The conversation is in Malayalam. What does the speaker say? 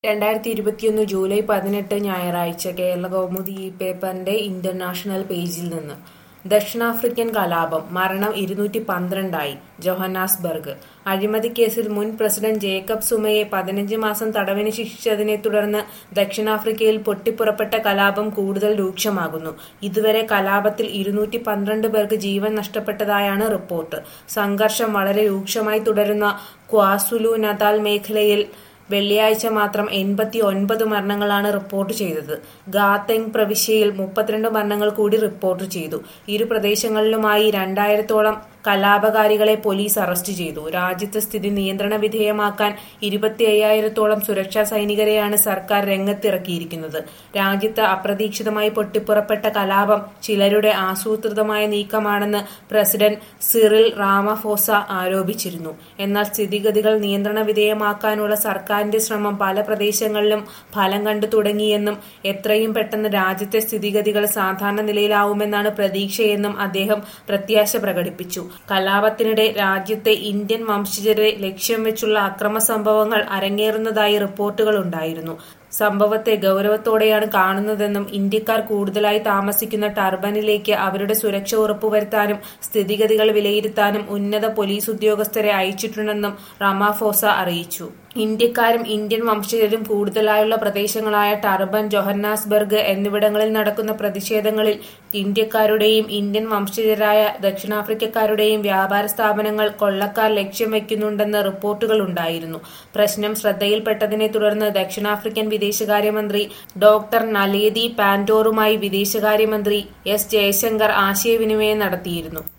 രണ്ടായിരത്തി ഇരുപത്തിയൊന്ന് ജൂലൈ പതിനെട്ട് ഞായറാഴ്ച കേരളകൗമുദി ഈ പേപ്പറിന്റെ ഇന്റർനാഷണൽ പേജിൽ നിന്ന് ദക്ഷിണാഫ്രിക്കൻ കലാപം മരണം ഇരുന്നൂറ്റി പന്ത്രണ്ടായി ജോഹന്നാസ്ബർഗ് അഴിമതിക്കേസിൽ മുൻ പ്രസിഡന്റ് ജേക്കബ് സുമയെ പതിനഞ്ച് മാസം തടവിന് ശിക്ഷിച്ചതിനെ തുടർന്ന് ദക്ഷിണാഫ്രിക്കയിൽ പൊട്ടിപ്പുറപ്പെട്ട കലാപം കൂടുതൽ രൂക്ഷമാകുന്നു ഇതുവരെ കലാപത്തിൽ ഇരുന്നൂറ്റി പന്ത്രണ്ട് പേർക്ക് ജീവൻ നഷ്ടപ്പെട്ടതായാണ് റിപ്പോർട്ട് സംഘർഷം വളരെ രൂക്ഷമായി തുടരുന്ന ക്വാസുലു നതാൽ മേഖലയിൽ വെള്ളിയാഴ്ച മാത്രം എൺപത്തി ഒൻപത് മരണങ്ങളാണ് റിപ്പോർട്ട് ചെയ്തത് ഗാതെങ് പ്രവിശ്യയിൽ മുപ്പത്തിരണ്ട് മരണങ്ങൾ കൂടി റിപ്പോർട്ട് ചെയ്തു ഇരു പ്രദേശങ്ങളിലുമായി രണ്ടായിരത്തോളം കലാപകാരികളെ പോലീസ് അറസ്റ്റ് ചെയ്തു രാജ്യത്തെ സ്ഥിതി നിയന്ത്രണ വിധേയമാക്കാൻ ഇരുപത്തി അയ്യായിരത്തോളം സുരക്ഷാ സൈനികരെയാണ് സർക്കാർ രംഗത്തിറക്കിയിരിക്കുന്നത് രാജ്യത്ത് അപ്രതീക്ഷിതമായി പൊട്ടിപ്പുറപ്പെട്ട കലാപം ചിലരുടെ ആസൂത്രിതമായ നീക്കമാണെന്ന് പ്രസിഡന്റ് സിറിൽ റാമഫോസ ആരോപിച്ചിരുന്നു എന്നാൽ സ്ഥിതിഗതികൾ നിയന്ത്രണ വിധേയമാക്കാനുള്ള സർക്കാരിന്റെ ശ്രമം പല പ്രദേശങ്ങളിലും ഫലം കണ്ടു തുടങ്ങിയെന്നും എത്രയും പെട്ടെന്ന് രാജ്യത്തെ സ്ഥിതിഗതികൾ സാധാരണ നിലയിലാവുമെന്നാണ് പ്രതീക്ഷയെന്നും അദ്ദേഹം പ്രത്യാശ പ്രകടിപ്പിച്ചു കലാപത്തിനിടെ രാജ്യത്തെ ഇന്ത്യൻ വംശജരെ ലക്ഷ്യം വെച്ചുള്ള അക്രമ സംഭവങ്ങൾ അരങ്ങേറുന്നതായി റിപ്പോർട്ടുകളുണ്ടായിരുന്നു സംഭവത്തെ ഗൗരവത്തോടെയാണ് കാണുന്നതെന്നും ഇന്ത്യക്കാർ കൂടുതലായി താമസിക്കുന്ന ടർബനിലേക്ക് അവരുടെ സുരക്ഷ ഉറപ്പുവരുത്താനും സ്ഥിതിഗതികൾ വിലയിരുത്താനും ഉന്നത പോലീസ് ഉദ്യോഗസ്ഥരെ അയച്ചിട്ടുണ്ടെന്നും റമാഫോസ അറിയിച്ചു ഇന്ത്യക്കാരും ഇന്ത്യൻ വംശജരും കൂടുതലായുള്ള പ്രദേശങ്ങളായ ടർബൻ ജോഹന്നാസ്ബർഗ് എന്നിവിടങ്ങളിൽ നടക്കുന്ന പ്രതിഷേധങ്ങളിൽ ഇന്ത്യക്കാരുടെയും ഇന്ത്യൻ വംശജരായ ദക്ഷിണാഫ്രിക്കക്കാരുടെയും വ്യാപാര സ്ഥാപനങ്ങൾ കൊള്ളക്കാർ ലക്ഷ്യം വെക്കുന്നുണ്ടെന്ന് റിപ്പോർട്ടുകൾ ഉണ്ടായിരുന്നു പ്രശ്നം ശ്രദ്ധയിൽപ്പെട്ടതിനെ തുടർന്ന് ദക്ഷിണാഫ്രിക്കൻ വിദേശകാര്യമന്ത്രി ഡോക്ടർ നലേദി പാൻഡോറുമായി വിദേശകാര്യമന്ത്രി എസ് ജയശങ്കർ ആശയവിനിമയം നടത്തിയിരുന്നു